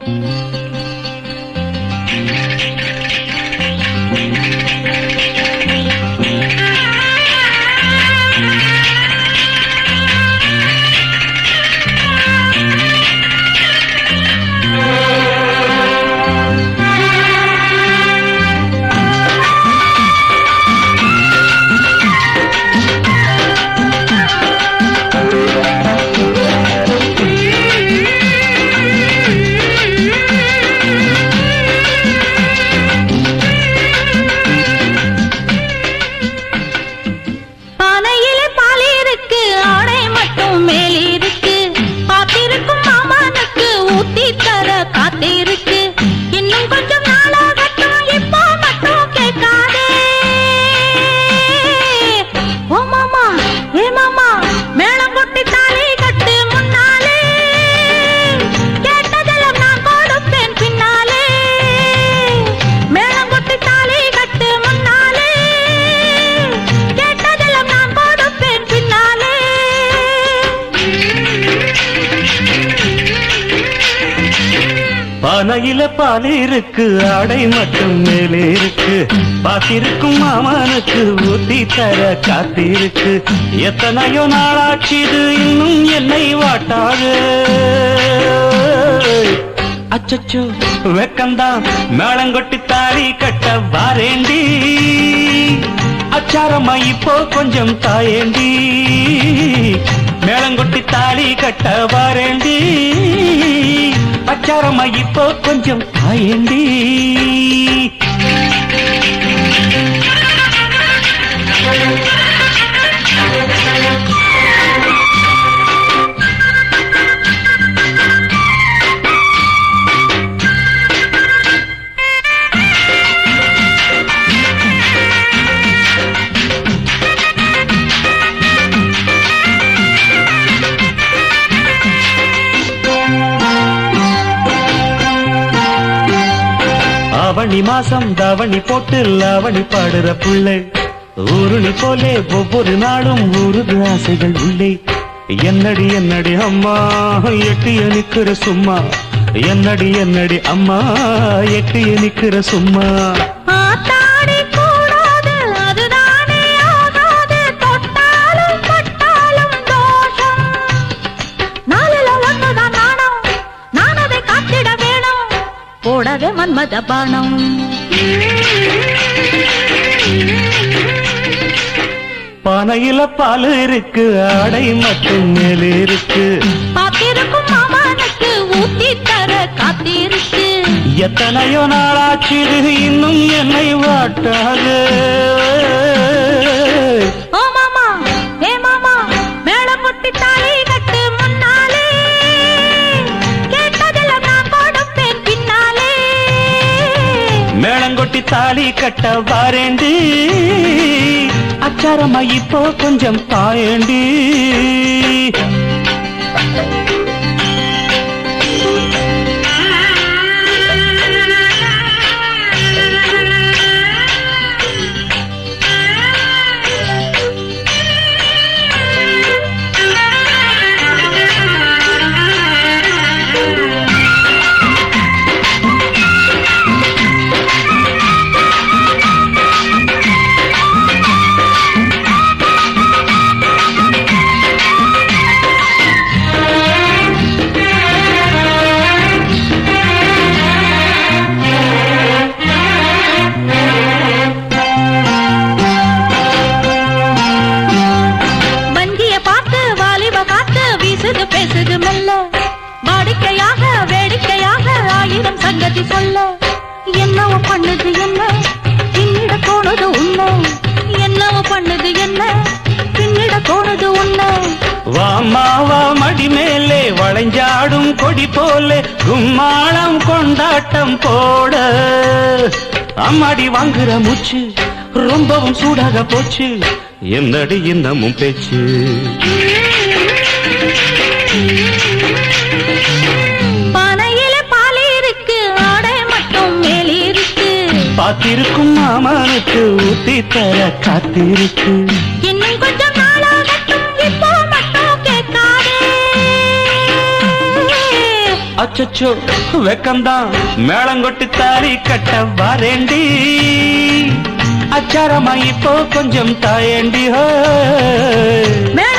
பானையிலே பால் இருக்கு ஆடை மட்டும் மேல் இருக்கு காத்திருக்கும் மாமனுக்கு ஊத்தி தர காத்திருக்கு இன்னும் கொஞ்சம் நாளாகட்டும் இப்போ மட்டும் கேட்காதே ஓ மாமா ஏ மாமா மேளம் கொட்டி தாலி கட்டு முன்னாலே கேட்டதெல்லாம் நான் கொடுப்பேன் பின்னாலே மேளம் கொட்டி தாலி கட்டு முன்னாலே கேட்டதெல்லாம் நான் கொடுப்பேன் பின்னாலே பானையில பால் இருக்கு ஆடை மட்டும் மேலே இருக்கு பாத்திருக்கும் மாமனுக்கு ஊத்தி தர காத்திருக்கு எத்தனையோ நாளாச்சுது இன்னும் என்னை வாட்டாது அச்சச்சோ வெக்கம்தான் மேளங்கொட்டி தாலி கட்ட வாரேண்டி அச்சாரம்மா இப்போ கொஞ்சம் தாயேண்டி மேளங்கொட்டி தாலி கட்ட வாரேண்டி அச்சாரம்மா இப்போ கொஞ்சம் தாயேண்டி ஆவணி மாசம் தாவணி போட்டு லாவணி பாடுற புள்ளை ஊருணி போலே ஒவ்வொரு நாளும் ஊருது ஆசைகள் உள்ளே என்னடி என்னடி அம்மா எட்டிய நிக்கிற சும்மா என்னடி என்னடி அம்மா எட்டிய நிக்கிற சும்மா ஆத்தாடி கூடாது அதுதானே ஆகாது தொட்டாலும் பட்டாலும் தோஷம் நாளில ஒண்ணுதான் நாணம் நான் அதை காத்திட வேணும் போடவே மன்மத பானம் பானையில பால் இருக்கு ஆடை மட்டும் மேலே இருக்கு பாத்திருக்கும் மாமனுக்கு ஊத்தி தர காத்திருக்கு எத்தனையோ நாளாச்சு இன்னும் என்னை வாட்டாது ஓ மாமா ஏ மாமா மேளம் கொட்டி தாலி கட்டு முன்னாலே கேட்டதெல்லாம் நான் கொடுப்பேன் பின்னாலே மேளங்கொட்டி தாலி கட்ட வாரேண்டி அச்சாரம்மா இப்போ கொஞ்சம் தாயேண்டி வஞ்சிய பார்த்து வாலிப காத்து வீசுது பேசுது மெல்ல வாடிக்கையாக வேடிக்கையாக ஆயிரம் சங்கதி சொல்ல என்னவோ பண்ணுது என்ன பின்னிட தோணுது உன்னை என்னவோ பண்ணுது என்ன பின்னிட தோணுது உன்னை வாமா வா மடி மேலே வளைஞ்சாடும் கொடி போலே கும்மாளம் கொண்டாட்டம் போட அம்மாடி வாங்குற மூச்சு ரொம்பவும் சூடாக போச்சு என்னடி இன்னமும் பேச்சு பானையில பால் இருக்கு ஆடை மட்டும் மேல் இருக்கு பாத்திருக்கும் மாமனுக்கு ஊத்தி தர காத்திருக்கு இன்னும் கொஞ்சம் நாளாகட்டும் இப்போ மட்டும் கேட்காதே அச்சச்சோ வெக்கம்தான் மேளங்கொட்டி தாலி கட்ட வாரேண்டி அச்சாரமா இப்போ கொஞ்சம் தாயேண்டி ஹோ மேள